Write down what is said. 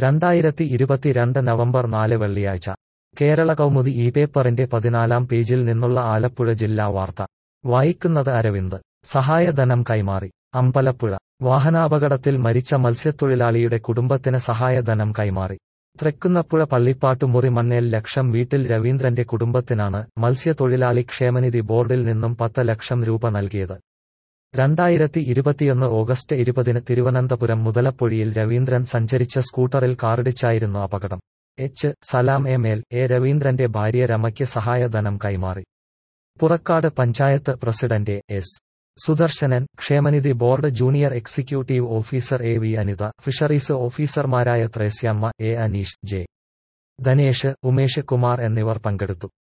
രണ്ടായിരത്തി ഇരുപത്തിരണ്ട് നവംബർ നാല് വെള്ളിയാഴ്ച കേരള കൗമുദി ഈ പേപ്പറിന്റെ പതിനാലാം പേജിൽ നിന്നുള്ള ആലപ്പുഴ ജില്ലാ വാർത്ത വായിക്കുന്നത് അരവിന്ദ് സഹായധനം കൈമാറി അമ്പലപ്പുഴ വാഹനാപകടത്തിൽ മരിച്ച മത്സ്യത്തൊഴിലാളിയുടെ കുടുംബത്തിന് സഹായധനം കൈമാറി തൃക്കുന്നപ്പുഴ പള്ളിപ്പാട്ടുമുറി മണ്ണേൽ ലക്ഷം വീട്ടിൽ രവീന്ദ്രന്റെ കുടുംബത്തിനാണ് മത്സ്യത്തൊഴിലാളി ക്ഷേമനിധി ബോർഡിൽ നിന്നും പത്ത് ലക്ഷം രൂപ നൽകിയത് രണ്ടായിരത്തി ഇരുപത്തിയൊന്ന് ഓഗസ്റ്റ് ഇരുപതിന് തിരുവനന്തപുരം മുതലപ്പൊഴിയിൽ രവീന്ദ്രൻ സഞ്ചരിച്ച സ്കൂട്ടറിൽ കാറിടിച്ചായിരുന്നു അപകടം H Salam M L A രവീന്ദ്രന്റെ ഭാര്യ രമയ്ക്ക് സഹായധനം കൈമാറി പുറക്കാട് പഞ്ചായത്ത് പ്രസിഡന്റ് എസ് സുദർശനൻ ക്ഷേമനിധി board junior executive officer A V Anitha fisheries ഓഫീസർമാരായ ത്രേസ്യാമ്മ എ അനീഷ് ജെ ധനേഷ് ഉമേഷ് കുമാർ എന്നിവർ പങ്കെടുത്തു